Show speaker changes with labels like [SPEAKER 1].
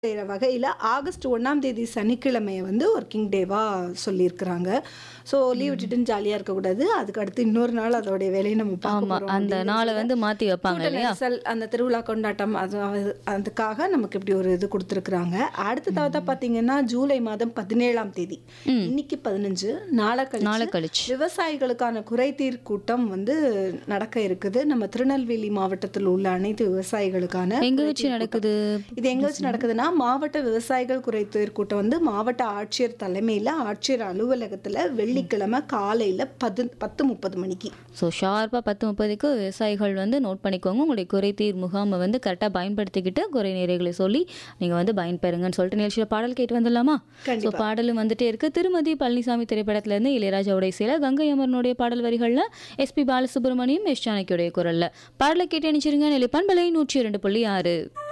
[SPEAKER 1] செய்கிற வகையில் ஆகஸ்ட் ஒன்றாம் தேதி சனிக்கிழமையை வந்து ஒர்க்கிங் டேவாக சொல்லியிருக்கிறாங்க ஸோ லீவ் விட்டுட்டுன்னு ஜாலியாக இருக்கக்கூடாது அதுக்கு அடுத்து இன்னொரு நாள் அதோடைய வேலையை நம்ம பார்க்க
[SPEAKER 2] ஆமா
[SPEAKER 1] போறோம்
[SPEAKER 2] அந்த
[SPEAKER 1] அப்படின்னு
[SPEAKER 2] நாளை
[SPEAKER 1] சொல்லி.
[SPEAKER 2] வந்து மாத்தி வைப்பாங்க
[SPEAKER 1] கூட்ட
[SPEAKER 2] இல்லையா
[SPEAKER 1] நெரிசல் அந்த திருவிழா கொண்டாட்டம் அது அது- அதுக்காக நமக்கு இப்படி ஒரு இது கொடுத்துருக்குறாங்க அடுத்ததாக பார்த்தீங்கன்னா ஜூலை மாதம் பதினேழாம் தேதி இன்னைக்கு பதினஞ்சு நாளை
[SPEAKER 2] நாளை
[SPEAKER 1] கழிச்சு
[SPEAKER 2] கழிச்சு
[SPEAKER 1] விவசாயிகளுக்கான குறைதீர் கூட்டம் வந்து நடக்க இருக்குது நம்ம திருநெல்வேலி மாவட்டத்தில் உள்ள அனைத்து விவசாயிகளுக்கான
[SPEAKER 2] எங்க
[SPEAKER 1] குறைதீர்
[SPEAKER 2] வச்சு
[SPEAKER 1] கூட்டம்.
[SPEAKER 2] நடக்குது
[SPEAKER 1] இது எங்க வச்சு நடக்குதுன்னா மாவட்ட விவசாயிகள் குறைதீர் கூட்டம் வந்து மாவட்ட ஆட்சியர் தலைமையில ஆட்சியர் அலுவலகத்துல வெள்ளிக்கிழமை காலையில பது பத்து முப்பது மணிக்கு
[SPEAKER 2] ஸோ ஷார்ப்பாக பத்து முப்பதுக்கு விவசாயிகள் வந்து நோட் பண்ணிக்கோங்க உங்களுடைய குறைதீர் முகாமை வந்து கரெக்டாக பயன்படுத்திக்கிட்டு குறை நிறைகளை சொல்லி நீங்கள் வந்து பயன்பெறுங்கன்னு சொல்லிட்டு நிகழ்ச்சியில் பாடல் கேட்டு வந்துடலாமா ஸோ
[SPEAKER 1] கண்டிப்பா.
[SPEAKER 2] பாடலும் வந்துட்டே இருக்கு திருமதி பழனிசாமி திரைப்படத்துலேருந்து இளையராஜாவுடைய சில கங்கை அமரனுடைய பாடல் வரிகளில் எஸ்பி பாலசுப்ரமணியம் எஸ் ஜானகியுடைய குரலில் பாடலை கேட்டு அணிச்சிருங்க நிலைப்பான் பலை நூற்றி இரண்டு புள்ளி ஆறு